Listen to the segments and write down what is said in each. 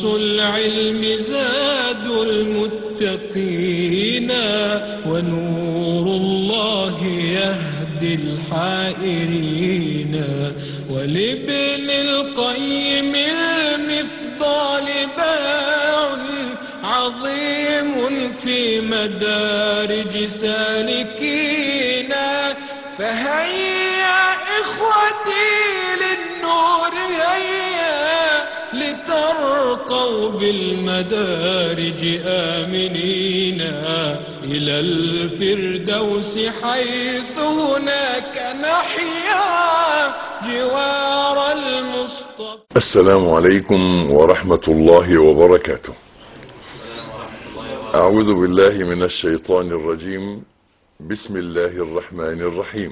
دروس العلم زاد المتقين ونور الله يهدي الحائرين ولابن القيم المفضال باع عظيم في مدارج سالكين فهيا إخوتي للنور هيا لترقوا بالمدارج آمنين إلى الفردوس حيث هناك نحيا جوار المصطفى السلام عليكم ورحمة الله وبركاته أعوذ بالله من الشيطان الرجيم بسم الله الرحمن الرحيم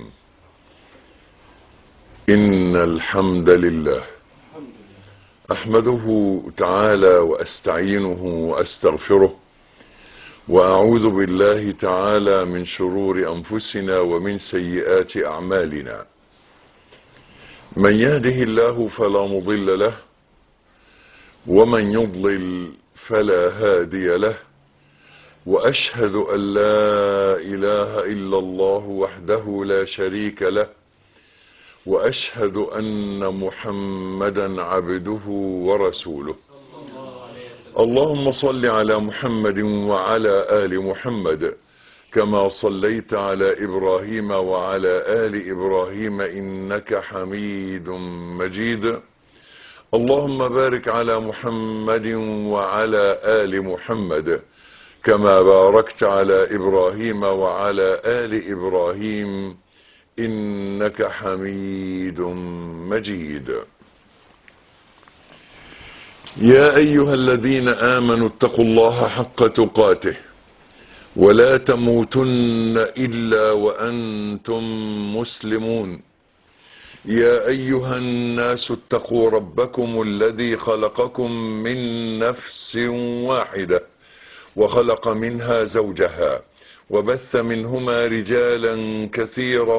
إن الحمد لله أحمده تعالى وأستعينه وأستغفره وأعوذ بالله تعالى من شرور أنفسنا ومن سيئات أعمالنا من يهده الله فلا مضل له ومن يضلل فلا هادي له واشهد ان لا اله الا الله وحده لا شريك له واشهد ان محمدا عبده ورسوله اللهم صل على محمد وعلى ال محمد كما صليت على ابراهيم وعلى ال ابراهيم انك حميد مجيد اللهم بارك على محمد وعلى ال محمد كما باركت على ابراهيم وعلى ال ابراهيم انك حميد مجيد يا ايها الذين امنوا اتقوا الله حق تقاته ولا تموتن الا وانتم مسلمون يا ايها الناس اتقوا ربكم الذي خلقكم من نفس واحده وخلق منها زوجها وبث منهما رجالا كثيرا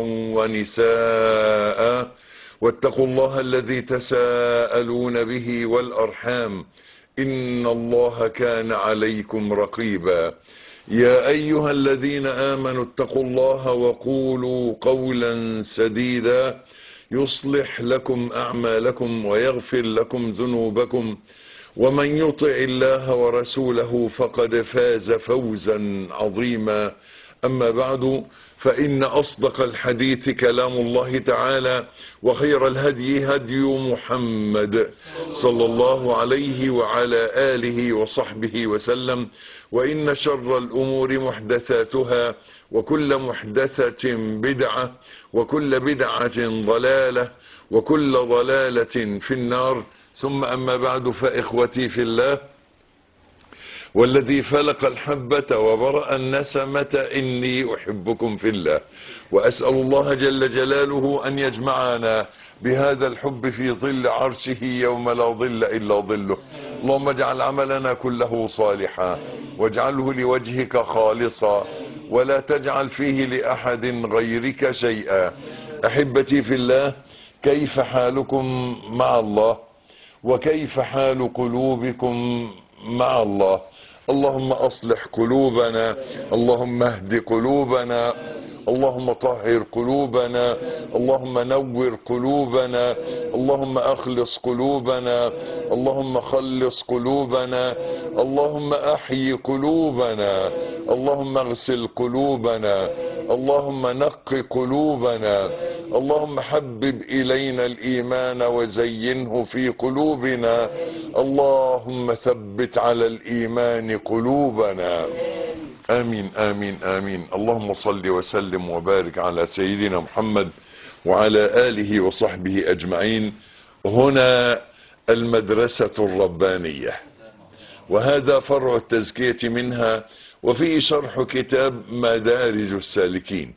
ونساء واتقوا الله الذي تساءلون به والارحام ان الله كان عليكم رقيبا يا ايها الذين امنوا اتقوا الله وقولوا قولا سديدا يصلح لكم اعمالكم ويغفر لكم ذنوبكم ومن يطع الله ورسوله فقد فاز فوزا عظيما اما بعد فان اصدق الحديث كلام الله تعالى وخير الهدي هدي محمد صلى الله عليه وعلى اله وصحبه وسلم وان شر الامور محدثاتها وكل محدثه بدعه وكل بدعه ضلاله وكل ضلاله في النار ثم أما بعد فإخوتي في الله والذي فلق الحبة وبرأ النسمة إني أحبكم في الله وأسأل الله جل جلاله أن يجمعنا بهذا الحب في ظل عرشه يوم لا ظل إلا ظله اللهم اجعل عملنا كله صالحا واجعله لوجهك خالصا ولا تجعل فيه لأحد غيرك شيئا أحبتي في الله كيف حالكم مع الله وكيف حال قلوبكم مع الله اللهم اصلح قلوبنا اللهم اهد قلوبنا اللهم طهر قلوبنا اللهم نور قلوبنا اللهم اخلص قلوبنا اللهم خلص قلوبنا اللهم احيي قلوبنا اللهم اغسل قلوبنا اللهم نق قلوبنا اللهم حبب الينا الايمان وزينه في قلوبنا اللهم ثبت على الايمان قلوبنا امين امين امين اللهم صل وسلم وبارك على سيدنا محمد وعلى اله وصحبه اجمعين هنا المدرسه الربانيه وهذا فرع التزكيه منها وفيه شرح كتاب مدارج السالكين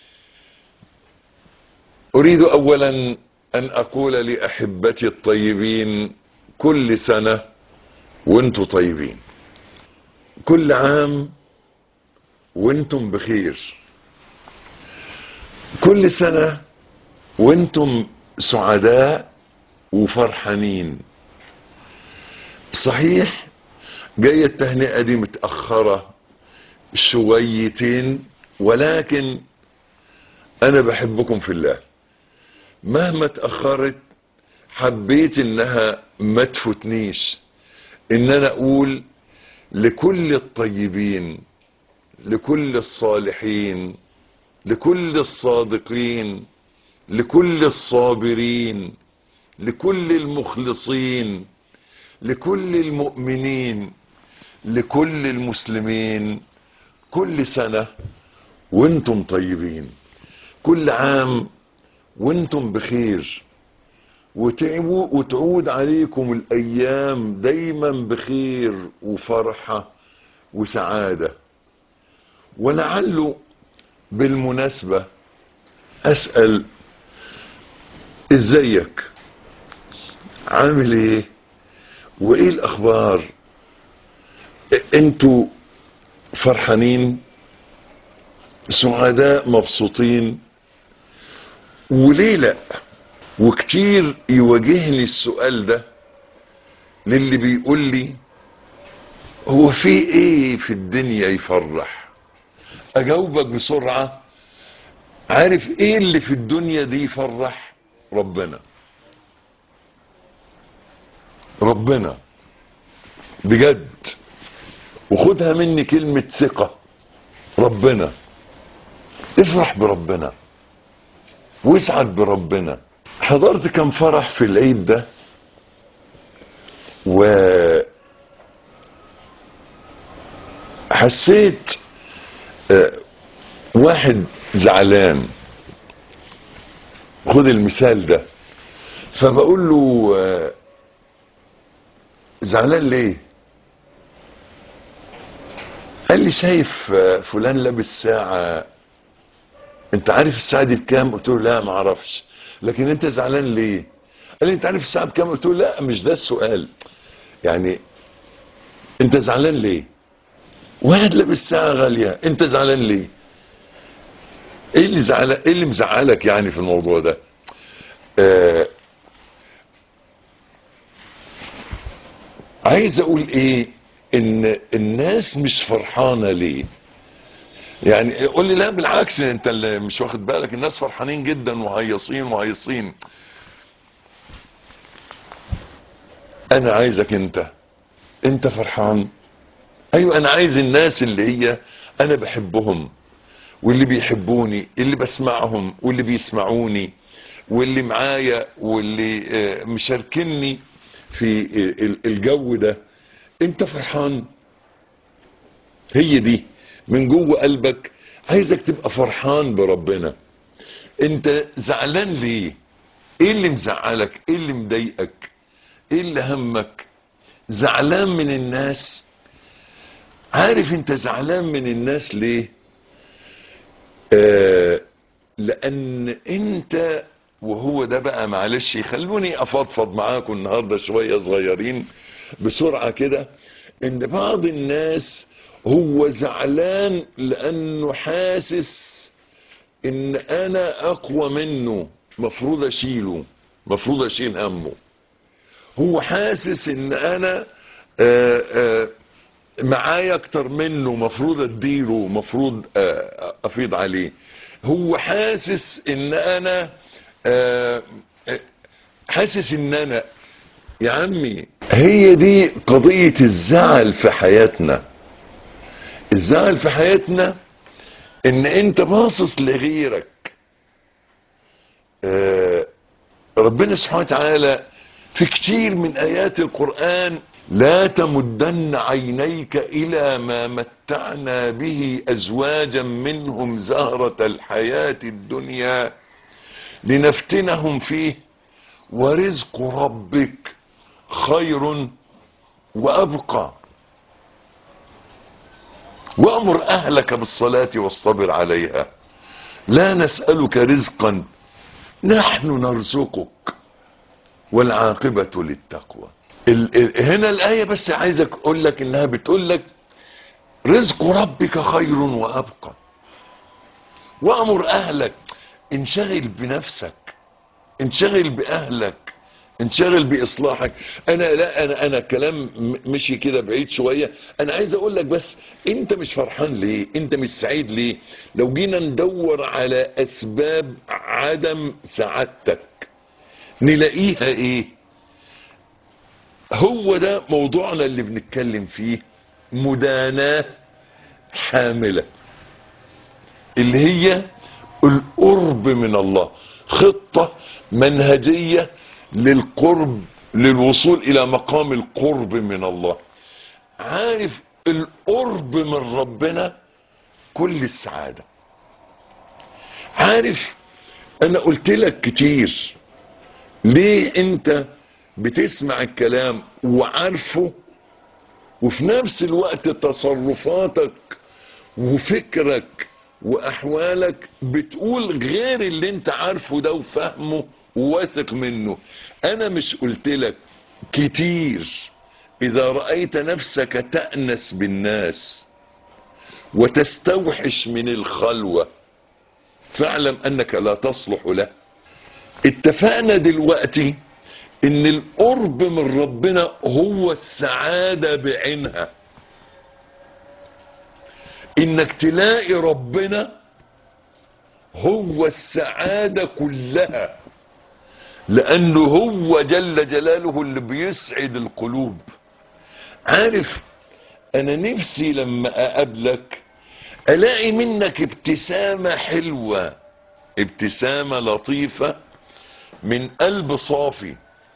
اريد اولا ان اقول لاحبتي الطيبين كل سنه وانتم طيبين كل عام وانتم بخير كل سنة وانتم سعداء وفرحانين صحيح جاية التهنئة دي متأخرة شويتين ولكن انا بحبكم في الله مهما اتأخرت حبيت انها ما تفوتنيش ان انا اقول لكل الطيبين لكل الصالحين لكل الصادقين لكل الصابرين لكل المخلصين لكل المؤمنين لكل المسلمين كل سنة وانتم طيبين كل عام وانتم بخير وتعو- وتعود عليكم الايام دايما بخير وفرحة وسعادة ولعله بالمناسبة اسأل ازيك عامل ايه وايه الاخبار انتوا فرحانين سعداء مبسوطين وليه لا وكتير يواجهني السؤال ده للي بيقول لي هو في ايه في الدنيا يفرح اجاوبك بسرعة عارف ايه اللي في الدنيا دي يفرح ربنا ربنا بجد وخدها مني كلمة ثقة ربنا افرح بربنا واسعد بربنا حضرت كم فرح في العيد ده و حسيت آه، واحد زعلان خد المثال ده فبقول له آه، زعلان ليه قال لي شايف آه، فلان لابس ساعة انت عارف الساعة دي بكام قلت له لا ما اعرفش لكن انت زعلان ليه قال لي انت عارف الساعة بكام قلت له لا مش ده السؤال يعني انت زعلان ليه واحد لابس ساعة غالية انت زعلان ليه ايه اللي زعل ايه اللي مزعلك يعني في الموضوع ده آه عايز اقول ايه ان الناس مش فرحانة ليه يعني قول لي لا بالعكس انت اللي مش واخد بالك الناس فرحانين جدا وهيصين وهيصين انا عايزك انت انت فرحان ايوه انا عايز الناس اللي هي انا بحبهم واللي بيحبوني اللي بسمعهم واللي بيسمعوني واللي معايا واللي آه، مشاركني في ال- الجو ده انت فرحان هي دي من جوه قلبك عايزك تبقى فرحان بربنا انت زعلان ليه ايه اللي مزعلك ايه اللي مضايقك ايه اللي همك زعلان من الناس عارف انت زعلان من الناس ليه آه لان انت وهو ده بقى معلش خلوني افضفض معاكم النهارده شويه صغيرين بسرعه كده ان بعض الناس هو زعلان لانه حاسس ان انا اقوى منه مفروض اشيله مفروض اشيل همه هو حاسس ان انا آه آه معايا اكتر منه مفروض اديله مفروض آه، افيض عليه هو حاسس ان انا آه، آه، حاسس ان انا يا عمي هي دي قضية الزعل في حياتنا الزعل في حياتنا ان انت باصص لغيرك آه، ربنا سبحانه وتعالى في كتير من ايات القرآن لا تمدن عينيك الى ما متعنا به ازواجا منهم زهرة الحياة الدنيا لنفتنهم فيه ورزق ربك خير وابقى وامر اهلك بالصلاة واصطبر عليها لا نسألك رزقا نحن نرزقك والعاقبة للتقوى ال ال هنا الآية بس عايزك أقول لك إنها بتقول لك رزق ربك خير وأبقى وأمر أهلك انشغل بنفسك انشغل بأهلك انشغل باصلاحك انا لا انا انا كلام م- مشي كده بعيد شويه انا عايز اقول لك بس انت مش فرحان ليه انت مش سعيد ليه لو جينا ندور على اسباب عدم سعادتك نلاقيها ايه هو ده موضوعنا اللي بنتكلم فيه مداناه حامله اللي هي القرب من الله خطة منهجية للقرب للوصول الى مقام القرب من الله عارف القرب من ربنا كل السعادة عارف انا قلت لك كتير ليه انت بتسمع الكلام وعارفه وفي نفس الوقت تصرفاتك وفكرك واحوالك بتقول غير اللي انت عارفه ده وفاهمه وواثق منه انا مش قلت لك كتير اذا رأيت نفسك تأنس بالناس وتستوحش من الخلوة فاعلم انك لا تصلح له اتفقنا دلوقتي ان القرب من ربنا هو السعادة بعينها انك تلاقي ربنا هو السعادة كلها لانه هو جل جلاله اللي بيسعد القلوب عارف انا نفسي لما اقابلك الاقي منك ابتسامة حلوة ابتسامة لطيفة من قلب صافي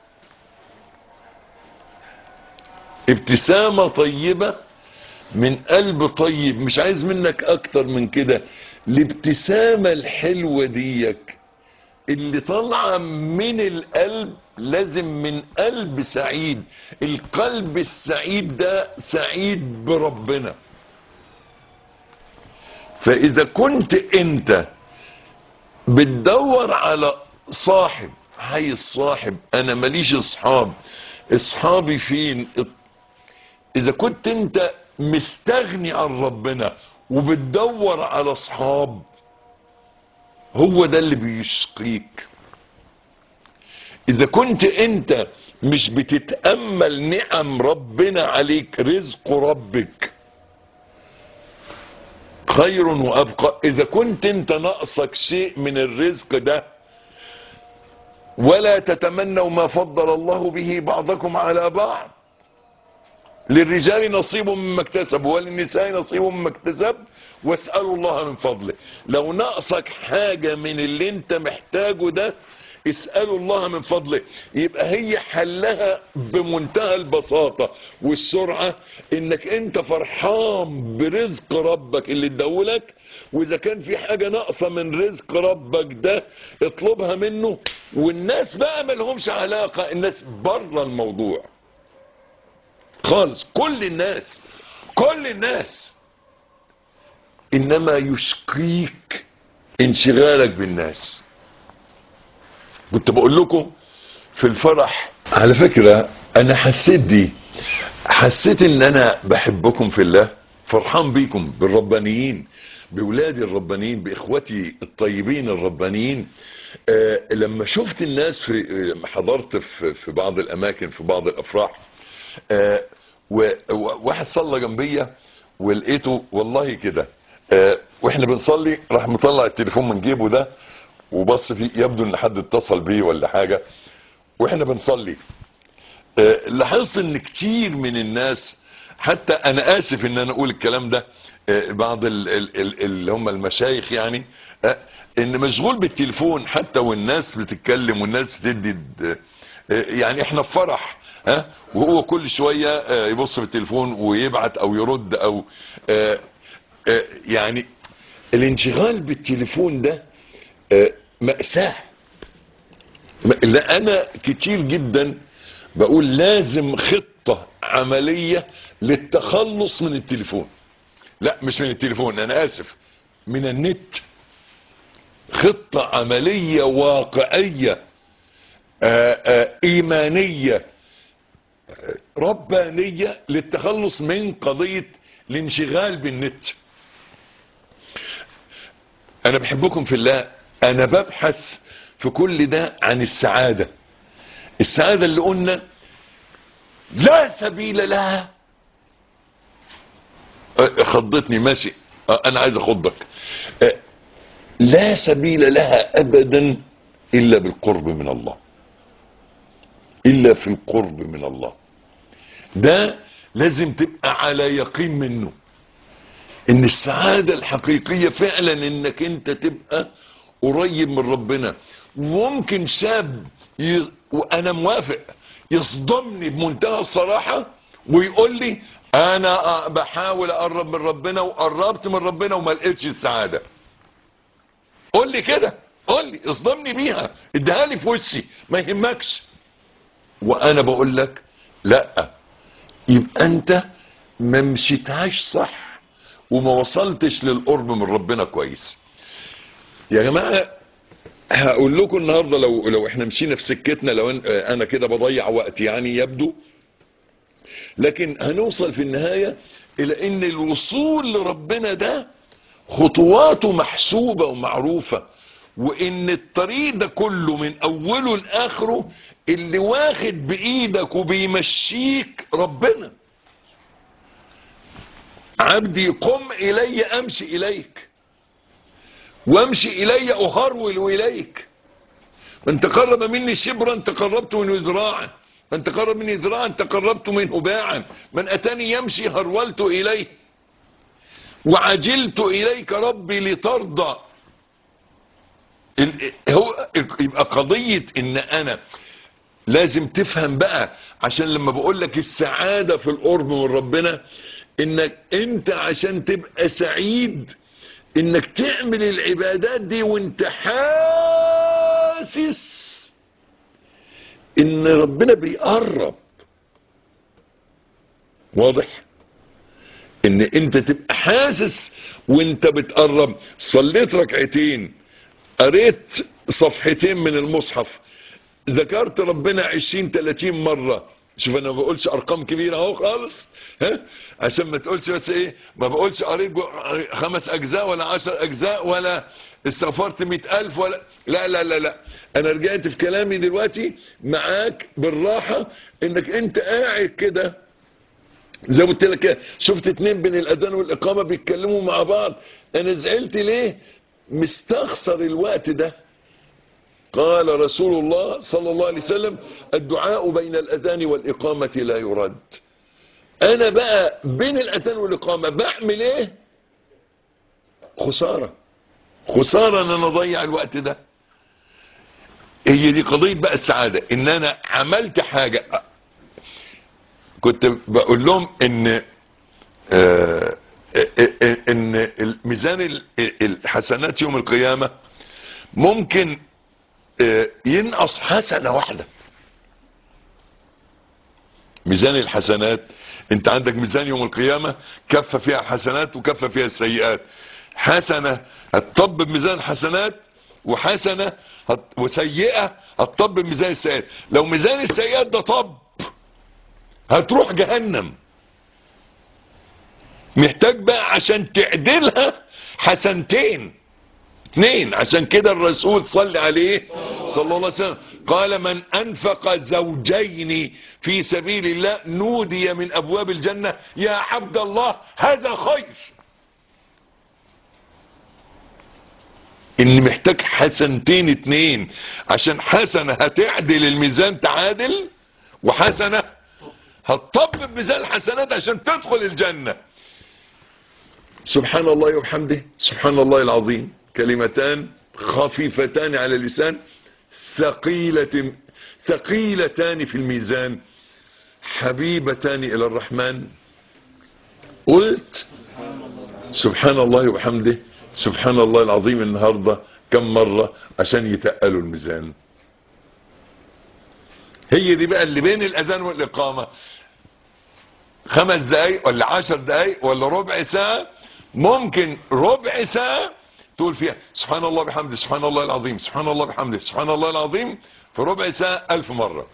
ابتسامة طيبة من قلب طيب مش عايز منك اكتر من كده الابتسامة الحلوة ديك اللي طالعة من القلب لازم من قلب سعيد القلب السعيد ده سعيد بربنا فاذا كنت انت بتدور على صاحب عايز صاحب انا ماليش اصحاب اصحابي فين اذا كنت انت مستغني عن ربنا وبتدور على اصحاب هو ده اللي بيشقيك اذا كنت انت مش بتتأمل نعم ربنا عليك رزق ربك خير وابقى اذا كنت انت ناقصك شيء من الرزق ده ولا تتمنوا ما فضل الله به بعضكم على بعض للرجال نصيب مما اكتسب وللنساء نصيب مما اكتسب واسألوا الله من فضله لو ناقصك حاجة من اللي انت محتاجه ده اسألوا الله من فضله يبقى هي حلها بمنتهى البساطة والسرعة انك انت فرحان برزق ربك اللي اداهولك واذا كان في حاجة ناقصة من رزق ربك ده اطلبها منه والناس بقى ملهمش علاقة الناس بره الموضوع خالص كل الناس كل الناس انما يشقيك انشغالك بالناس كنت بقول لكم في الفرح على فكرة انا حسيت دي حسيت ان انا بحبكم في الله فرحان بيكم بالربانيين بولادي الربانيين باخوتي الطيبين الربانيين آه لما شفت الناس في آه، حضرت في, في بعض الاماكن في بعض الافراح آه وواحد صلى جنبيا ولقيته والله كده آه واحنا بنصلي راح مطلع التليفون من جيبه ده وبص فيه يبدو ان حد اتصل بيه ولا حاجة واحنا بنصلي آه لاحظت ان كتير من الناس حتى انا اسف ان انا اقول الكلام ده آه بعض ال- ال- ال- اللي هم المشايخ يعني آه ان مشغول بالتليفون حتى والناس بتتكلم والناس بتدي د- آه يعني احنا في فرح ها وهو كل شوية آه يبص في التليفون ويبعت او يرد او آه آه يعني الانشغال بالتليفون ده آه مأساة م- لا انا كتير جدا بقول لازم خطة عملية للتخلص من التليفون لا مش من التليفون انا اسف من النت خطة عملية واقعية آآ آآ ايمانية آه، ربانية للتخلص من قضية الانشغال بالنت انا بحبكم في الله انا ببحث في كل ده عن السعادة السعادة اللي قلنا لا سبيل لها أه، خضتني ماشي أه، انا عايز اخضك أه، لا سبيل لها ابدا الا بالقرب من الله الا في القرب من الله ده لازم تبقى على يقين منه ان السعادة الحقيقية فعلا انك انت تبقى قريب من ربنا ممكن شاب ي... وانا موافق يصدمني بمنتهى الصراحة ويقول لي انا بحاول اقرب من ربنا وقربت من ربنا وما لقيتش السعادة قول لي كده قول لي اصدمني بيها اديها لي في وشي ما يهمكش وانا بقول لك لا يبقى انت ما مشيتهاش صح وما وصلتش للقرب من ربنا كويس يا جماعه هقول لكم النهارده لو لو احنا مشينا في سكتنا لو أن- انا كده بضيع وقت يعني يبدو لكن هنوصل في النهايه الى ان الوصول لربنا ده خطواته محسوبه ومعروفه وان الطريق ده كله من اوله لاخره اللي واخد بايدك وبيمشيك ربنا عبدي قم الي امشي اليك وامشي الي اهرول اليك من تقرب مني شبرا تقربت منه ذراعا من تقرب مني ذراعا تقربت منه باعا من اتاني يمشي هرولت اليه وعجلت اليك ربي لترضى ال- هو يبقى قضية ان انا لازم تفهم بقى عشان لما بقول لك السعادة في القرب من ربنا انك انت عشان تبقى سعيد انك تعمل العبادات دي وانت حاسس ان ربنا بيقرب واضح ان انت تبقى حاسس وانت بتقرب صليت ركعتين قريت صفحتين من المصحف ذكرت ربنا عشرين تلاتين مرة شوف انا ما بقولش ارقام كبيرة اهو خالص ها عشان ما تقولش بس ايه ما بقولش قريت جو- خمس اجزاء ولا عشر اجزاء ولا استغفرت مئة الف ولا لا لا لا لا انا رجعت في كلامي دلوقتي معاك بالراحة انك انت قاعد كده زي ما قلت لك كده، شفت اتنين بين الاذان والاقامه بيتكلموا مع بعض انا زعلت ليه مستخسر الوقت ده قال رسول الله صلى الله عليه وسلم الدعاء بين الاذان والاقامه لا يرد انا بقى بين الاذان والاقامه بعمل ايه خساره خساره ان انا اضيع الوقت ده هي دي قضيه بقى السعاده ان انا عملت حاجه كنت بقول لهم ان آه، آه، آه، ان ميزان ال- الحسنات يوم القيامة ممكن آه، ينقص حسنة واحدة ميزان الحسنات انت عندك ميزان يوم القيامة كفة فيها الحسنات وكفة فيها السيئات حسنة هتطبب ميزان الحسنات وحسنة هت... وسيئة هتطبب ميزان السيئات لو ميزان السيئات ده طب هتروح جهنم محتاج بقى عشان تعدلها حسنتين اتنين عشان كده الرسول صلى عليه صلى الله عليه وسلم قال من انفق زوجين في سبيل الله نودي من ابواب الجنة يا عبد الله هذا خير ان محتاج حسنتين اتنين عشان حسنة هتعدل الميزان تعادل وحسنة هتطبب ميزان الحسنات عشان تدخل الجنة سبحان الله وبحمده سبحان الله العظيم كلمتان خفيفتان على اللسان ثقيلة ثقيلتان في الميزان حبيبتان إلى الرحمن قلت سبحان الله وبحمده سبحان الله العظيم النهاردة كم مرة عشان يتقلوا الميزان هي دي بقى اللي بين الأذان والإقامة خمس دقايق ولا عشر دقايق ولا ربع ساعة ممكن ربع ساعة تقول فيها سبحان الله بحمده سبحان الله العظيم سبحان الله بحمده سبحان الله العظيم في ربع ساعة ألف مرة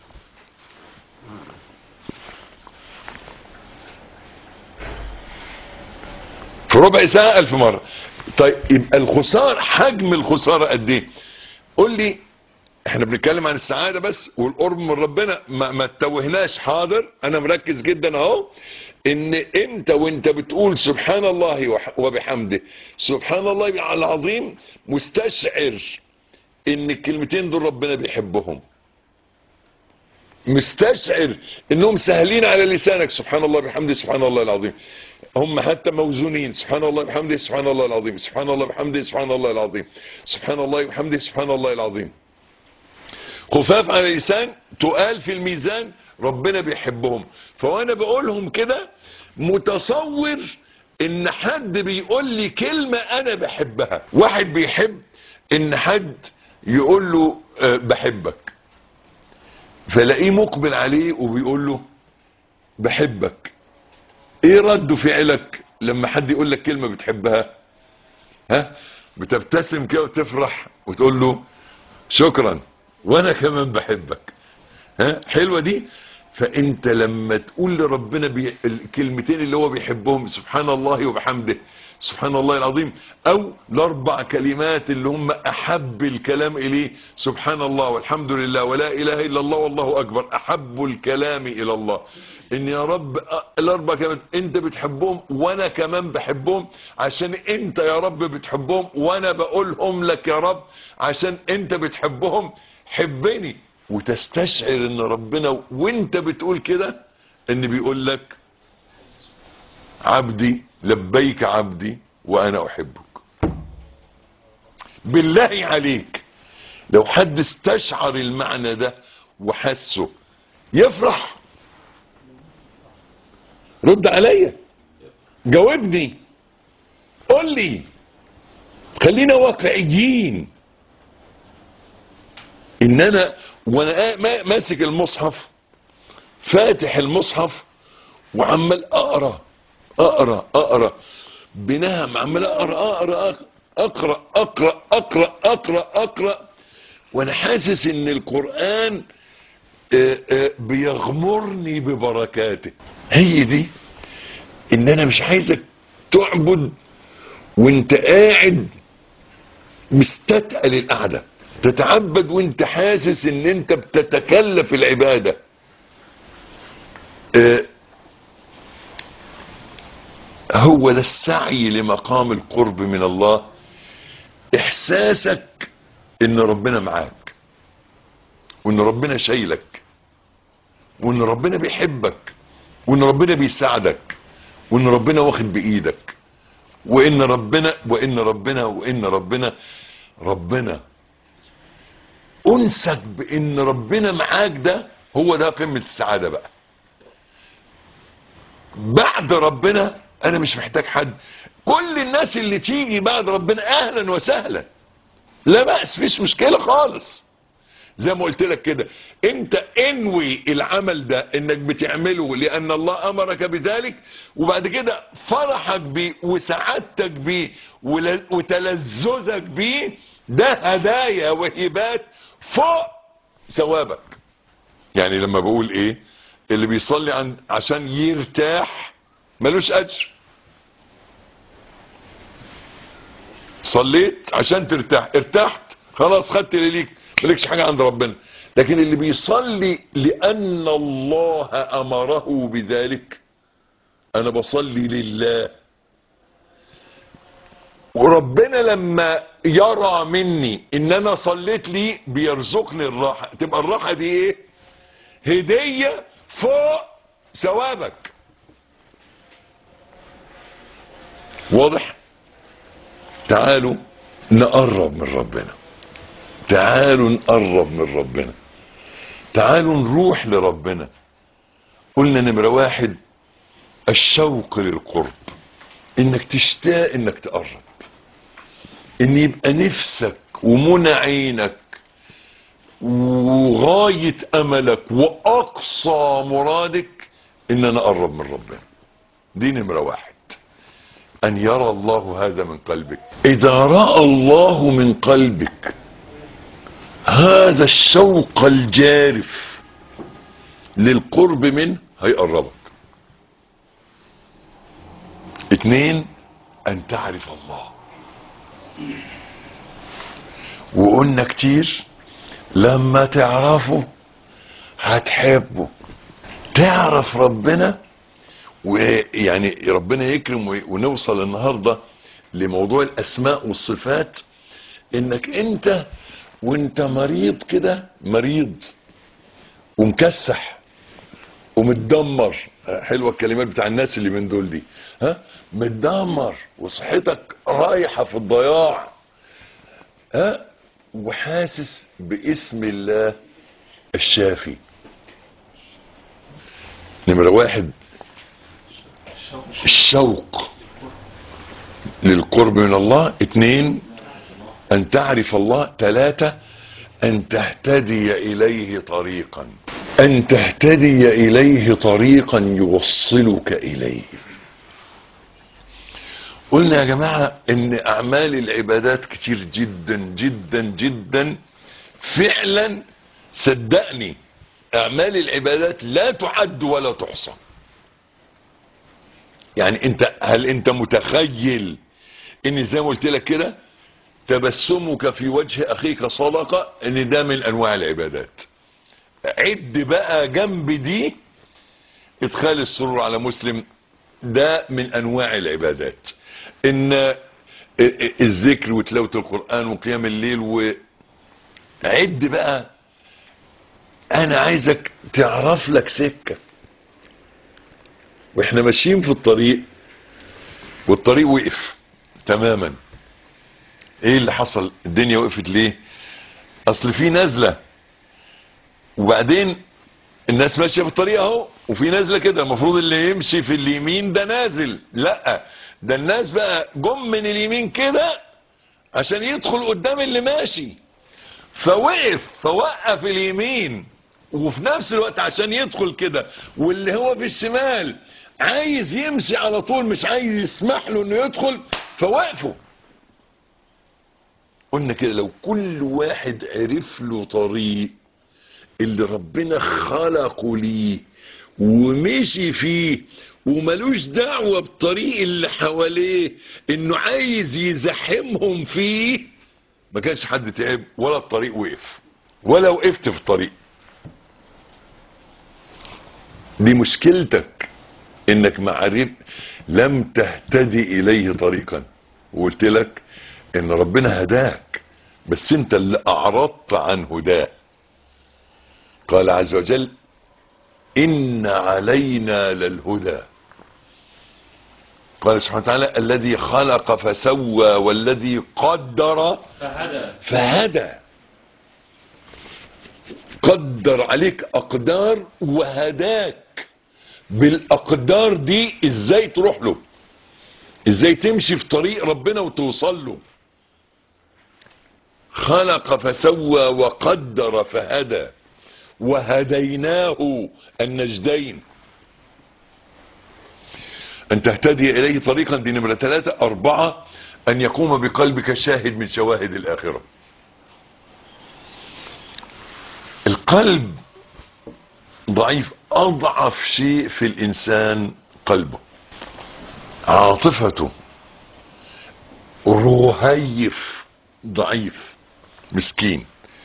في ربع ساعة ألف مرة طيب يبقى الخسارة حجم الخسارة قد ايه قول لي احنا بنتكلم عن السعادة بس والقرب من ربنا ما, ما تتوهناش حاضر انا مركز جدا اهو ان انت وانت بتقول سبحان الله وح- وبحمده سبحان الله العظيم مستشعر ان الكلمتين دول ربنا بيحبهم مستشعر انهم سهلين على لسانك سبحان الله بحمده سبحان الله العظيم هم حتى موزونين سبحان الله بحمده سبحان الله العظيم سبحان الله بحمده سبحان الله العظيم سبحان الله بحمده سبحان الله العظيم خفاف على اللسان تقال في الميزان ربنا بيحبهم فوانا بقولهم كده متصور ان حد بيقول لي كلمة انا بحبها واحد بيحب ان حد يقول له آه، بحبك فلاقيه مقبل عليه وبيقول له بحبك ايه رد فعلك لما حد يقول لك كلمة بتحبها ها بتبتسم كده وتفرح وتقول له شكرا وانا كمان بحبك ها حلوة دي فانت لما تقول لربنا بي... الكلمتين اللي هو بيحبهم سبحان الله وبحمده سبحان الله العظيم او الاربع كلمات اللي هم احب الكلام اليه سبحان الله والحمد لله ولا اله الا الله والله اكبر احب الكلام الى الله ان يا رب أ- الاربع كلمات انت بتحبهم وانا كمان بحبهم عشان انت يا رب بتحبهم وانا بقولهم لك يا رب عشان انت بتحبهم حبني وتستشعر ان ربنا وانت بتقول كده ان بيقول لك عبدي لبيك عبدي وانا احبك بالله عليك لو حد استشعر المعنى ده وحسه يفرح رد عليا جاوبني قول لي خلينا واقعيين ان انا وانا ما- ماسك المصحف فاتح المصحف وعمال اقرا اقرا اقرا بنهم عمال اقرا اقرا اقرا اقرا اقرا اقرا اقرا وانا حاسس ان القران آه، آه، بيغمرني ببركاته هي دي ان انا مش عايزك تعبد وانت قاعد مستتقل القعده تتعبد وانت حاسس ان انت بتتكلف العباده آه، هو ده السعي لمقام القرب من الله احساسك ان ربنا معاك وان ربنا شايلك وان ربنا بيحبك وان ربنا بيساعدك وان ربنا واخد بايدك وان ربنا وان ربنا وان ربنا ربنا انسك بان ربنا معاك ده هو ده قمة السعادة بقى بعد ربنا انا مش محتاج حد كل الناس اللي تيجي بعد ربنا اهلا وسهلا لا بأس فيش مشكلة خالص زي ما قلت لك كده انت انوي العمل ده انك بتعمله لان الله امرك بذلك وبعد كده فرحك بيه وسعادتك بيه ول- وتلذذك بيه ده هدايا وهبات فوق ثوابك يعني لما بقول ايه اللي بيصلي عن عشان يرتاح ملوش اجر صليت عشان ترتاح ارتحت خلاص خدت اللي ليك مالكش حاجة عند ربنا لكن اللي بيصلي لأن الله أمره بذلك أنا بصلي لله وربنا لما يرى مني ان انا صليت لي بيرزقني الراحة تبقى الراحة دي ايه هدية فوق ثوابك واضح تعالوا نقرب من ربنا تعالوا نقرب من ربنا تعالوا نروح لربنا قلنا نمرة واحد الشوق للقرب انك تشتاق انك تقرب ان يبقى نفسك ومنى عينك وغاية املك واقصى مرادك ان انا اقرب من ربنا دي نمرة واحد ان يرى الله هذا من قلبك اذا رأى الله من قلبك هذا الشوق الجارف للقرب منه هيقربك اتنين ان تعرف الله وقلنا كتير لما تعرفه هتحبه تعرف ربنا ويعني ربنا يكرم ونوصل النهاردة لموضوع الأسماء والصفات إنك أنت وأنت مريض كده مريض ومكسح ومتدمر حلوة الكلمات بتاع الناس اللي من دول دي ها متدمر وصحتك رايحة في الضياع ها وحاسس باسم الله الشافي نمرة واحد الشوق للقرب من الله اتنين ان تعرف الله تلاتة ان تهتدي اليه طريقا ان تهتدي اليه طريقا يوصلك اليه قلنا يا جماعة ان اعمال العبادات كتير جدا جدا جدا فعلا صدقني اعمال العبادات لا تعد ولا تحصى يعني انت هل انت متخيل ان زي ما قلت لك كده تبسمك في وجه اخيك صدقة ان ده من انواع العبادات عد بقى جنب دي ادخال السرور على مسلم ده من انواع العبادات ان الذكر وتلاوة القرآن وقيام الليل وعد بقى انا عايزك تعرف لك سكة واحنا ماشيين في الطريق والطريق وقف تماما ايه اللي حصل الدنيا وقفت ليه اصل في نزلة وبعدين الناس ماشية في الطريق اهو وفي نازلة كده المفروض اللي يمشي في اليمين ده نازل لا ده الناس بقى جم من اليمين كده عشان يدخل قدام اللي ماشي فوقف فوقف اليمين وفي نفس الوقت عشان يدخل كده واللي هو في الشمال عايز يمشي على طول مش عايز يسمح له انه يدخل فوقفه قلنا كده لو كل واحد عرف له طريق اللي ربنا خلقه ليه ومشي فيه وملوش دعوة بالطريق اللي حواليه انه عايز يزحمهم فيه ما كانش حد تعب ولا الطريق وقف ولا وقفت في الطريق دي مشكلتك انك معرف لم تهتدي اليه طريقا وقلت لك ان ربنا هداك بس انت اللي اعرضت عن هداه قال عز وجل ان علينا للهدى قال سبحانه وتعالى الذي خلق فسوى والذي قدر فهدى فهدى قدر عليك اقدار وهداك بالاقدار دي ازاي تروح له ازاي تمشي في طريق ربنا وتوصل له خلق فسوى وقدر فهدى وهديناه النجدين ان تهتدي اليه طريقا دي نمرة ثلاثة اربعة ان يقوم بقلبك شاهد من شواهد الاخرة القلب ضعيف اضعف شيء في الانسان قلبه عاطفته رهيف ضعيف مسكين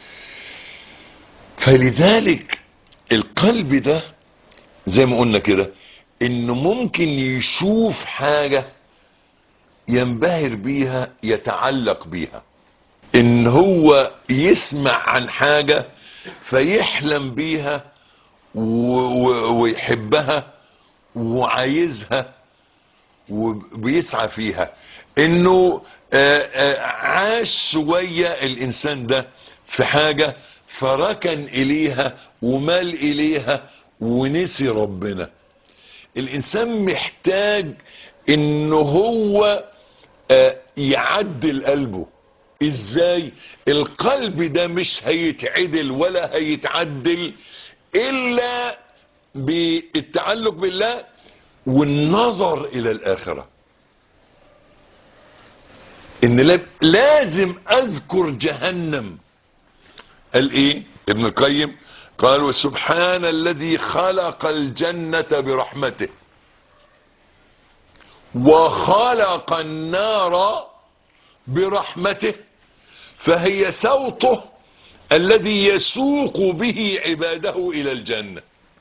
فلذلك القلب ده زي ما قلنا كده انه ممكن يشوف حاجة ينبهر بيها يتعلق بيها ان هو يسمع عن حاجة فيحلم بيها و- و- ويحبها وعايزها وبيسعى فيها انه آه، آه، عاش شوية الانسان ده في حاجة فركن اليها ومال اليها ونسي ربنا الانسان محتاج انه هو آه، يعدل قلبه ازاي القلب ده مش هيتعدل ولا هيتعدل الا بالتعلق بالله والنظر الى الاخره ان لا- لازم اذكر جهنم قال ايه ابن القيم قال وسبحان الذي خلق الجنة برحمته وخلق النار برحمته فهي سوطه الذي يسوق به عباده الى الجنة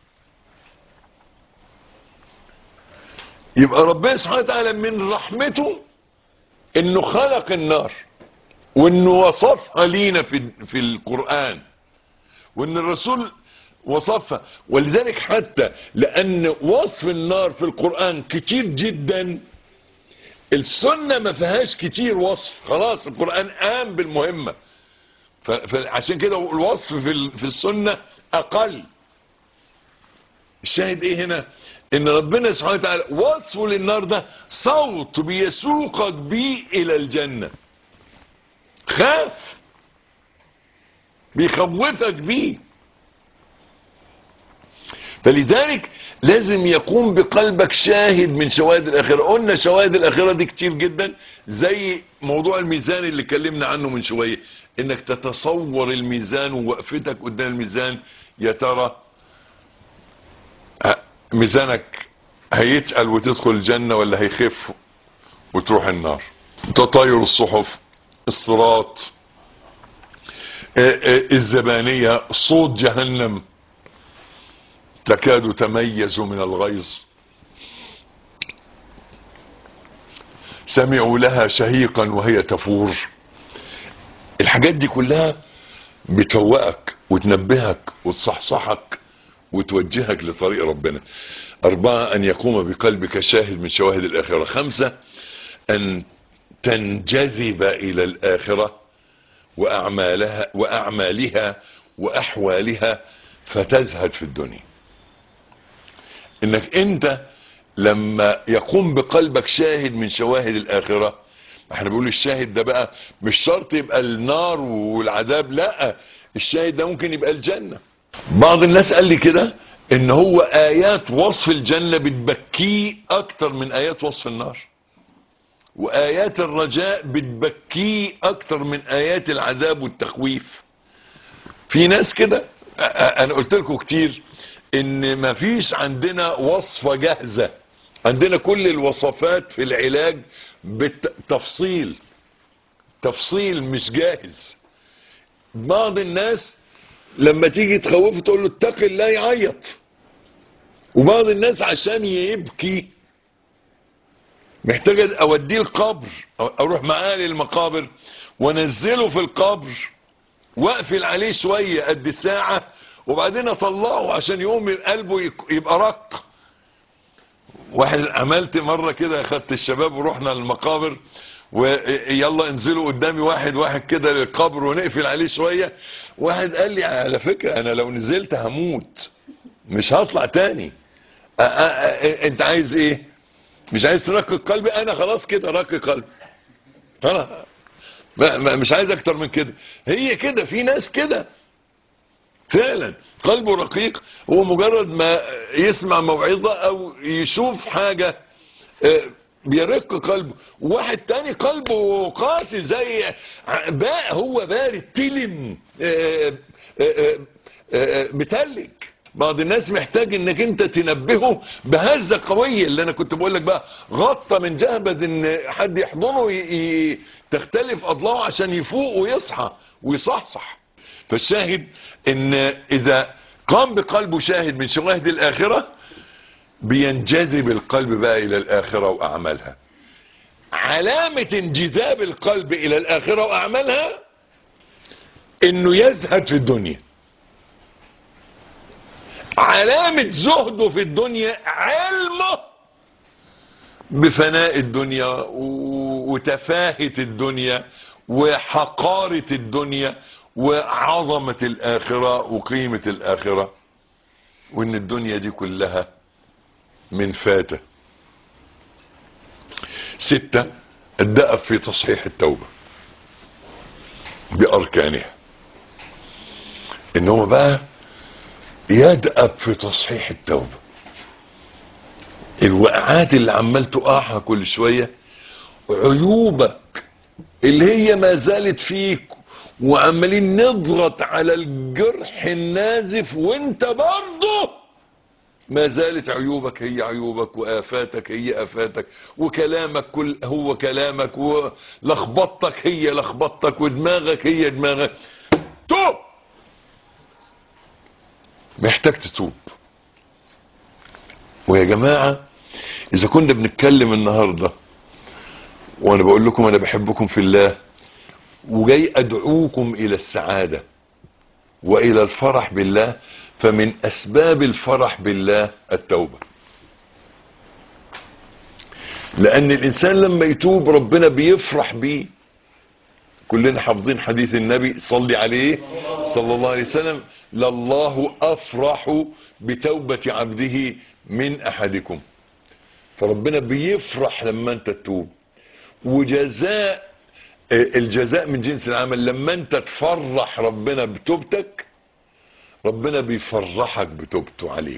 يبقى ربنا سبحانه وتعالى من رحمته انه خلق النار وانه وصفها لينا في في القرآن وان الرسول وصفها ولذلك حتى لان وصف النار في القرآن كتير جدا السنة ما فيهاش كتير وصف خلاص القرآن قام بالمهمة ف- فعشان كده الوصف في ال- في السنة اقل الشاهد ايه هنا ان ربنا سبحانه وتعالى وصفه للنار ده صوت بيسوقك بيه الى الجنة خاف بيخوفك بيه فلذلك لازم يقوم بقلبك شاهد من شواهد الآخرة قلنا شواهد الآخرة دي كتير جدا زي موضوع الميزان اللي اتكلمنا عنه من شوية انك تتصور الميزان ووقفتك قدام الميزان يا ترى ه- ميزانك هيتقل وتدخل الجنة ولا هيخف وتروح النار تطاير الصحف الصراط آه، آه، الزبانية صوت جهنم تكاد تميز من الغيظ سمعوا لها شهيقا وهي تفور الحاجات دي كلها بتفوقك وتنبهك وتصحصحك وتوجهك لطريق ربنا أربعة أن يقوم بقلبك شاهد من شواهد الآخرة خمسة أن تنجذب إلى الآخرة وأعمالها وأعمالها وأحوالها فتزهد في الدنيا انك انت لما يقوم بقلبك شاهد من شواهد الاخرة احنا بنقول الشاهد ده بقى مش شرط يبقى النار والعذاب لا الشاهد ده ممكن يبقى الجنة بعض الناس قال لي كده ان هو ايات وصف الجنة بتبكيه اكتر من ايات وصف النار وايات الرجاء بتبكيه اكتر من ايات العذاب والتخويف في ناس كده أ- أ- انا قلت لكم كتير ان مفيش عندنا وصفة جاهزة عندنا كل الوصفات في العلاج بالتفصيل تفصيل مش جاهز بعض الناس لما تيجي تخوفه تقول له اتق الله يعيط وبعض الناس عشان يبكي محتاج اوديه القبر أو اروح معاه للمقابر وانزله في القبر واقفل عليه شوية قد ساعة وبعدين اطلعه عشان يقوم قلبه يك- يبقى رق واحد عملت مرة كده اخدت الشباب ورحنا المقابر ويلا انزلوا قدامي واحد واحد كده للقبر ونقفل عليه شوية واحد قال لي على فكرة انا لو نزلت هموت مش هطلع تاني أ- أ- أ- انت عايز ايه مش عايز ترقق قلبي انا خلاص كده رقق قلبي خلاص ما ما- مش عايز اكتر من كده هي كده في ناس كده فعلا قلبه رقيق هو مجرد ما يسمع موعظة او يشوف حاجة آه، بيرق قلبه واحد تاني قلبه قاسي زي ع- باء هو بارد تلم آه، آه، آه، آه، متلج بعض الناس محتاج انك انت تنبهه بهزة قوية اللي انا كنت بقول لك بقى غطى من جهبذ ان حد يحضنه ي- ي- تختلف اضلاعه عشان يفوق ويصحى ويصحصح فالشاهد ان اذا قام بقلبه شاهد من شواهد الاخرة بينجذب القلب بقى الى الاخرة واعمالها علامة انجذاب القلب الى الاخرة واعمالها انه يزهد في الدنيا علامة زهده في الدنيا علمه بفناء الدنيا و- وتفاهة الدنيا وحقارة الدنيا وعظمة الآخرة وقيمة الآخرة وإن الدنيا دي كلها من فاتة ستة الدأب في تصحيح التوبة بأركانها إن هو بقى يدأب في تصحيح التوبة الوقعات اللي عمال تقعها كل شوية عيوبك اللي هي ما زالت فيك وعمالين نضغط على الجرح النازف وانت برضه ما زالت عيوبك هي عيوبك وآفاتك هي آفاتك وكلامك كل هو كلامك ولخبطتك هي لخبطتك ودماغك هي دماغك توب محتاج تتوب ويا جماعة اذا كنا بنتكلم النهاردة وانا بقول لكم انا بحبكم في الله وجاي ادعوكم الى السعادة والى الفرح بالله فمن اسباب الفرح بالله التوبة لان الانسان لما يتوب ربنا بيفرح بيه كلنا حافظين حديث النبي صلي عليه صلى الله عليه وسلم لله افرح بتوبة عبده من احدكم فربنا بيفرح لما انت تتوب وجزاء الجزاء من جنس العمل لما انت تفرح ربنا بتوبتك ربنا بيفرحك بتوبته عليك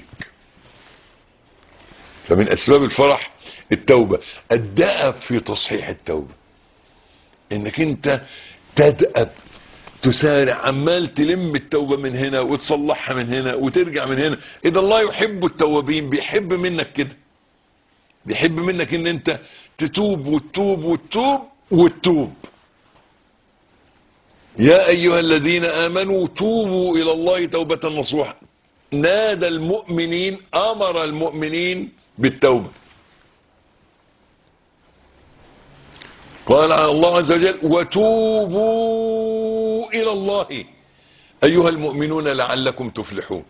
فمن اسباب الفرح التوبة الدأب في تصحيح التوبة انك انت تدأب تسارع عمال تلم التوبة من هنا وتصلحها من هنا وترجع من هنا اذا الله يحب التوابين بيحب منك كده بيحب منك ان انت تتوب وتتوب وتتوب وتتوب يا ايها الذين امنوا توبوا الى الله توبة نصوحا نادى المؤمنين امر المؤمنين بالتوبة قال الله عز وجل وتوبوا الى الله ايها المؤمنون لعلكم تفلحون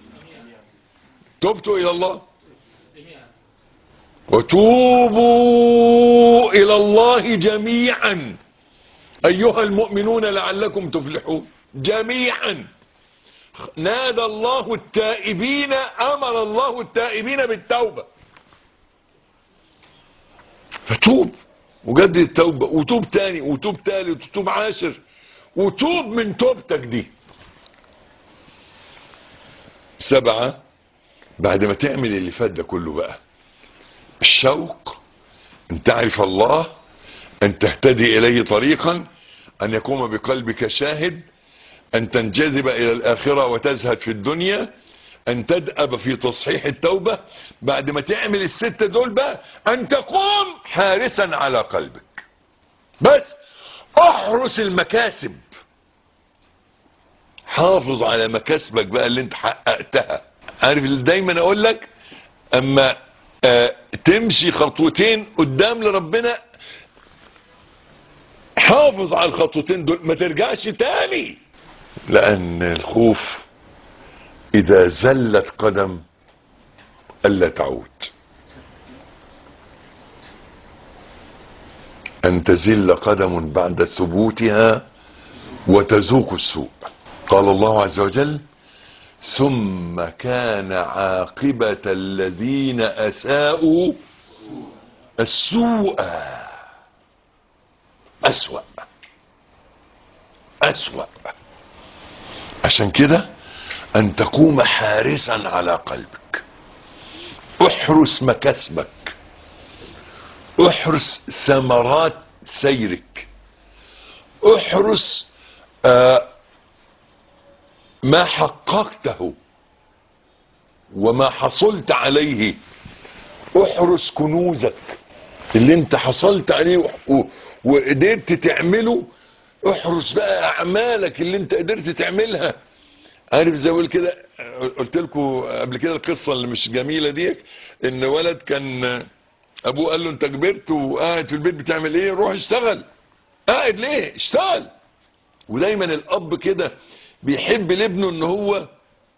تبتوا الى الله وتوبوا الى الله جميعا ايها المؤمنون لعلكم تفلحون جميعا نادى الله التائبين امر الله التائبين بالتوبة فتوب وجدد التوبة وتوب تاني وتوب تالت وتوب عاشر وتوب من توبتك دي سبعة بعد ما تعمل اللي فات ده كله بقى الشوق ان تعرف الله ان تهتدي اليه طريقا ان يقوم بقلبك شاهد ان تنجذب الى الاخرة وتزهد في الدنيا ان تدأب في تصحيح التوبة بعد ما تعمل الستة دول بقى ان تقوم حارسا على قلبك بس احرس المكاسب حافظ على مكاسبك بقى اللي انت حققتها عارف اللي دايما اقول لك اما آه تمشي خطوتين قدام لربنا حافظ على الخطوتين دول ما ترجعش تاني لان الخوف اذا زلت قدم الا تعود ان تزل قدم بعد ثبوتها وتذوق السوء قال الله عز وجل ثم كان عاقبة الذين اساءوا السوء اسوأ اسوأ عشان كده ان تقوم حارسا على قلبك احرس مكاسبك احرس ثمرات سيرك احرس آه ما حققته وما حصلت عليه احرس كنوزك اللي انت حصلت عليه وقدرت تعمله احرس بقى اعمالك اللي انت قدرت تعملها عارف زي اقول كده قلت لكم قبل كده القصه اللي مش جميله دي ان ولد كان ابوه قال له انت كبرت وقاعد في البيت بتعمل ايه روح اشتغل قاعد ليه اشتغل ودايما الاب كده بيحب لابنه ان هو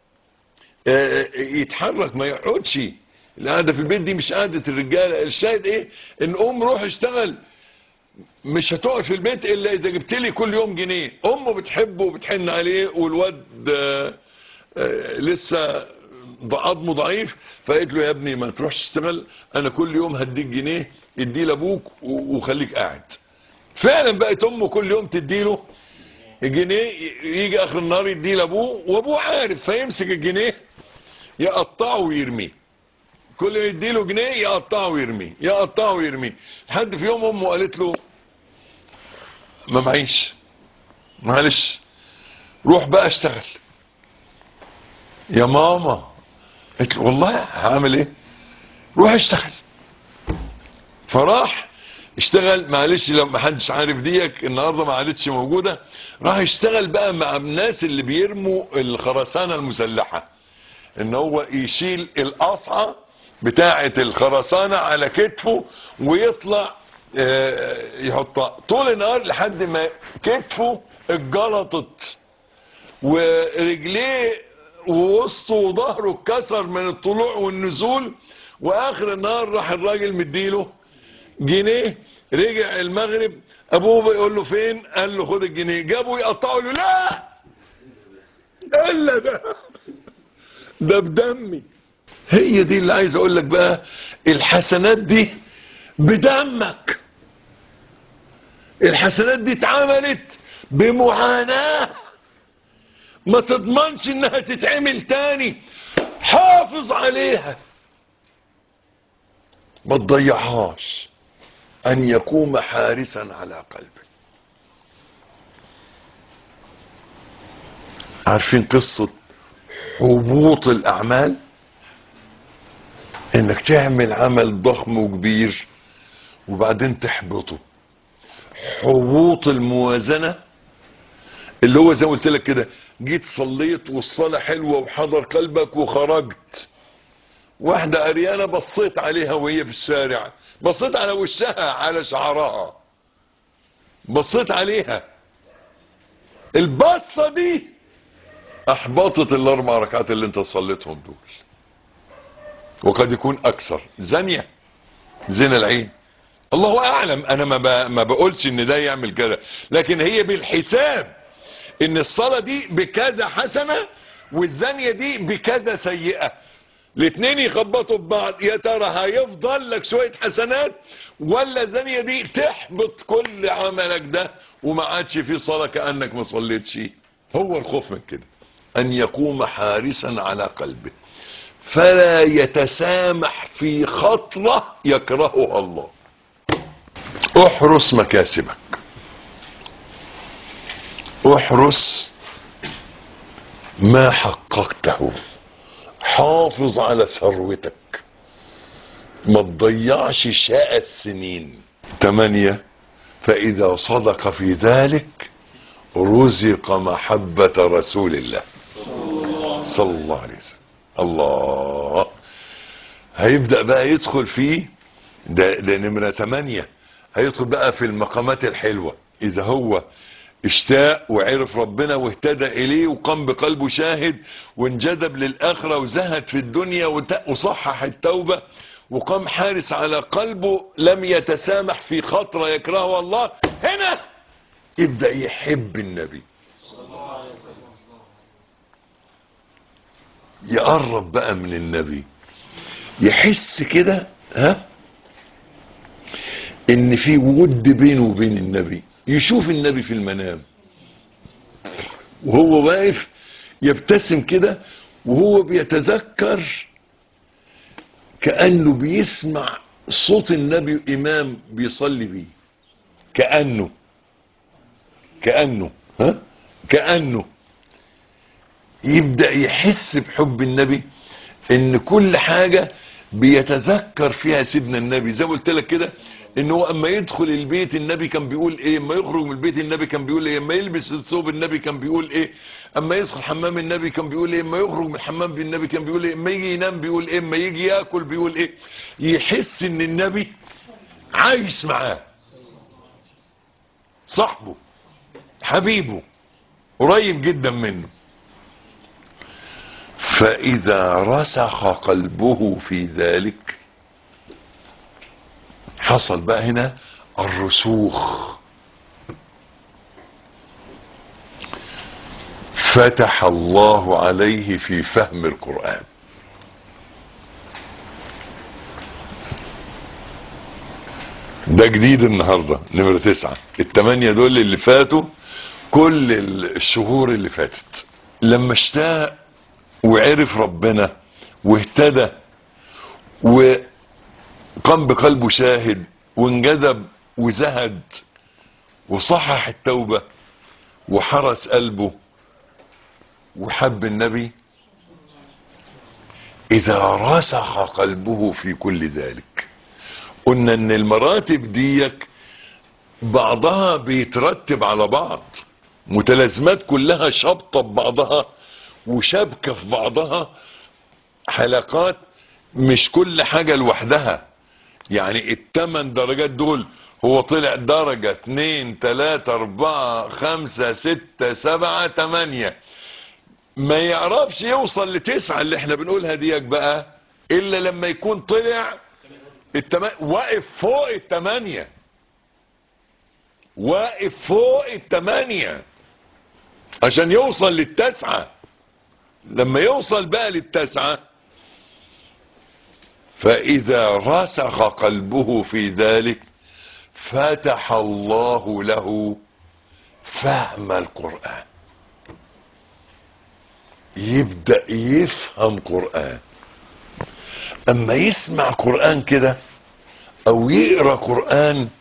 يتحرك ما يقعدش القعده في البيت دي مش قعده الرجاله الشاهد ايه ان ام روح اشتغل مش هتقعد في البيت الا اذا جبت لي كل يوم جنيه امه بتحبه وبتحن عليه والواد آآ آآ لسه عظمه ضعيف فقالت له يا ابني ما تروحش تشتغل انا كل يوم هديك جنيه اديه لابوك وخليك قاعد فعلا بقت امه كل يوم تديله الجنيه يجي اخر النهار يديه لابوه وابوه عارف فيمسك الجنيه يقطعه ويرميه كل ما يديله جنيه يقطعه ويرميه يقطعه ويرميه لحد في يوم امه قالت له ما معيش معلش روح بقى اشتغل يا ماما قلت له والله هعمل ايه روح اشتغل فراح اشتغل معلش لو ما حدش عارف ديك النهارده ما عادتش موجوده راح يشتغل بقى مع الناس اللي بيرموا الخرسانه المسلحه ان هو يشيل القصعة بتاعة الخرسانة على كتفه ويطلع آه، يحطها طول النهار لحد ما كتفه اتجلطت ورجليه ووسطه وظهره اتكسر من الطلوع والنزول واخر النهار راح الراجل مديله جنيه رجع المغرب ابوه بيقول له فين قال له خد الجنيه جابه يقطعه له لا الا ده ده بدمي هي دي اللي عايز اقول لك بقى الحسنات دي بدمك الحسنات دي اتعملت بمعاناة ما تضمنش انها تتعمل تاني حافظ عليها ما تضيعهاش ان يقوم حارسا على قلبك عارفين قصة هبوط الاعمال انك تعمل عمل ضخم وكبير وبعدين تحبطه هبوط الموازنة اللي هو زي ما قلت لك كده جيت صليت والصلاة حلوة وحضر قلبك وخرجت واحدة قريانة بصيت عليها وهي في الشارع بصيت على وشها على شعرها بصيت عليها البصة دي احبطت الاربع ركعات اللي انت صليتهم دول وقد يكون اكثر زانية زنا العين الله اعلم انا ما, ب... ما بقولش ان ده يعمل كده لكن هي بالحساب ان الصلاة دي بكذا حسنة والزانية دي بكذا سيئة الاتنين يخبطوا ببعض يا ترى هيفضل لك شوية حسنات ولا الزانية دي تحبط كل عملك ده وما عادش في صلاة كأنك ما صليتش هو الخوف من كده ان يقوم حارسا على قلبه فلا يتسامح في خطرة يكرهها الله احرس مكاسبك احرس ما حققته حافظ على ثروتك ما تضيعش شاء السنين تمانية فإذا صدق في ذلك رزق محبة رسول الله صلى الله عليه وسلم الله هيبدأ بقى يدخل فيه ده, ده نمرة تمانية هيدخل بقى في المقامات الحلوة إذا هو اشتاق وعرف ربنا واهتدى إليه وقام بقلبه شاهد وانجذب للآخرة وزهد في الدنيا وت- وصحح التوبة وقام حارس على قلبه لم يتسامح في خطرة يكرهه الله هنا يبدأ يحب النبي يقرب بقى من النبي يحس كده ها ان في ود بينه وبين النبي يشوف النبي في المنام وهو واقف يبتسم كده وهو بيتذكر كأنه بيسمع صوت النبي إمام بيصلي بيه كأنه كأنه ها كأنه يبدأ يحس بحب النبي ان كل حاجة بيتذكر فيها سيدنا النبي زي ما قلت لك كده ان هو اما يدخل البيت النبي كان بيقول ايه اما يخرج من البيت النبي كان بيقول ايه اما يلبس الثوب النبي كان بيقول ايه اما يدخل حمام النبي كان بيقول ايه اما يخرج من الحمام بالنبي كان بيقول ايه اما يجي ينام بيقول ايه اما يجي ياكل بيقول ايه يحس ان النبي عايش معاه صاحبه حبيبه قريب جدا منه فإذا رسخ قلبه في ذلك حصل بقى هنا الرسوخ فتح الله عليه في فهم القرآن ده جديد النهاردة نمرة تسعة التمانية دول اللي فاتوا كل الشهور اللي فاتت لما اشتاق وعرف ربنا واهتدى وقام بقلبه شاهد وانجذب وزهد وصحح التوبة وحرس قلبه وحب النبي اذا رسخ قلبه في كل ذلك قلنا ان المراتب ديك بعضها بيترتب على بعض متلازمات كلها شابطة ببعضها وشابكة في بعضها حلقات مش كل حاجة لوحدها يعني التمن درجات دول هو طلع درجة اتنين تلاتة اربعة خمسة ستة سبعة تمانية ما يعرفش يوصل لتسعة اللي احنا بنقولها ديك بقى الا لما يكون طلع التم... واقف فوق التمانية واقف فوق التمانية عشان يوصل للتسعة لما يوصل بقى للتسعة فإذا رسخ قلبه في ذلك فتح الله له فهم القرآن يبدأ يفهم قرآن اما يسمع قرآن كده او يقرأ قرآن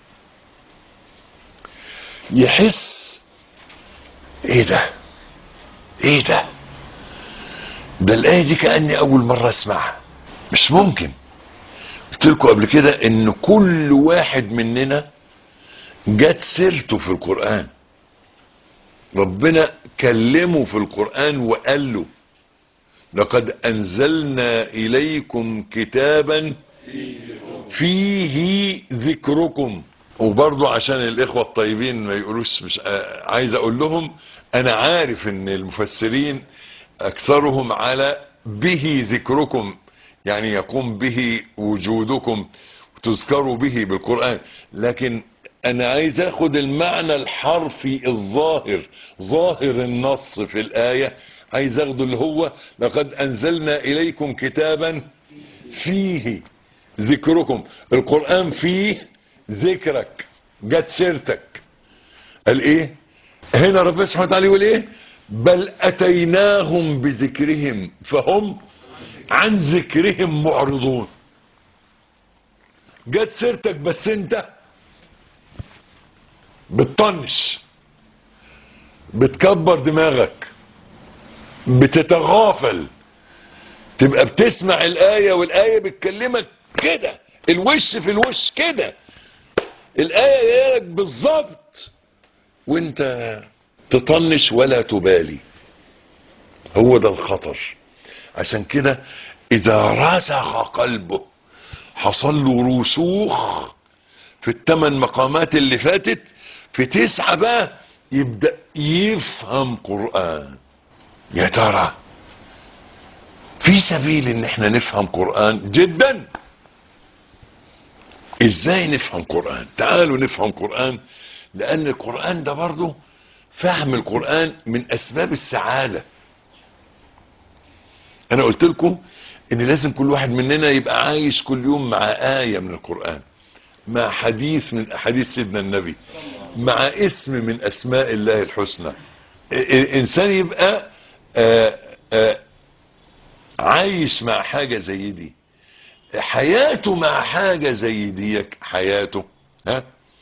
يحس ايه ده ايه ده ده الآية دي كأني اول مرة اسمعها مش ممكن قلت لكم قبل كده ان كل واحد مننا جت سيرته في القرآن ربنا كلمه في القرآن وقال له لقد انزلنا اليكم كتابا فيه ذكركم وبرضو عشان الاخوة الطيبين ما يقولوش مش عايز اقول لهم انا عارف ان المفسرين اكثرهم على به ذكركم يعني يقوم به وجودكم تذكروا به بالقرآن لكن انا عايز اخد المعنى الحرفي الظاهر ظاهر النص في الآية عايز اخده اللي هو لقد انزلنا اليكم كتابا فيه ذكركم القرآن فيه ذكرك جت سيرتك قال ايه هنا ربنا سبحانه وتعالى يقول ايه بل اتيناهم بذكرهم فهم عن ذكرهم معرضون جت سيرتك بس انت بتطنش بتكبر دماغك بتتغافل تبقى بتسمع الآية والآية بتكلمك كده الوش في الوش كده الآية جايلك بالظبط وانت تطنش ولا تبالي هو ده الخطر عشان كده اذا رسخ قلبه حصل له رسوخ في الثمان مقامات اللي فاتت في تسعة بقى يبدأ يفهم قرآن يا ترى في سبيل ان احنا نفهم قرآن جدا ازاي نفهم قرآن تعالوا نفهم قرآن لان القرآن ده برضو فهم القرآن من اسباب السعادة انا قلت لكم ان لازم كل واحد مننا يبقى عايش كل يوم مع آية من القرآن مع حديث من احاديث سيدنا النبي مع اسم من اسماء الله الحسنى الانسان يبقى آآ آآ عايش مع حاجة زي دي حياته مع حاجة زي دي حياته ها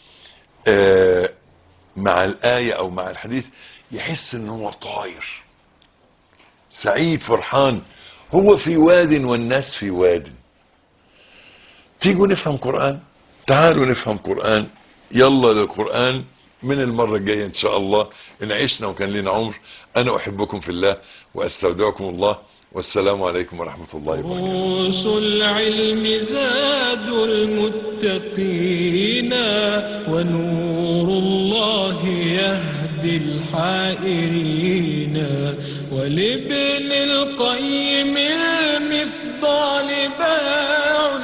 مع الآية او مع الحديث يحس ان هو طاير سعيد فرحان هو في واد والناس في واد تيجوا نفهم قرآن تعالوا نفهم قرآن يلا للقرآن من المرة الجاية ان شاء الله ان عشنا وكان لنا عمر انا احبكم في الله واستودعكم الله والسلام عليكم ورحمة الله وبركاته رؤوس العلم زاد المتقين ونور الله يهدي الحائرين ولابن القيم المفضال باع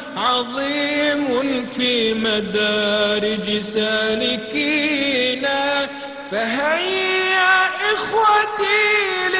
عظيم في مدارج سالكين فهيا إخوتي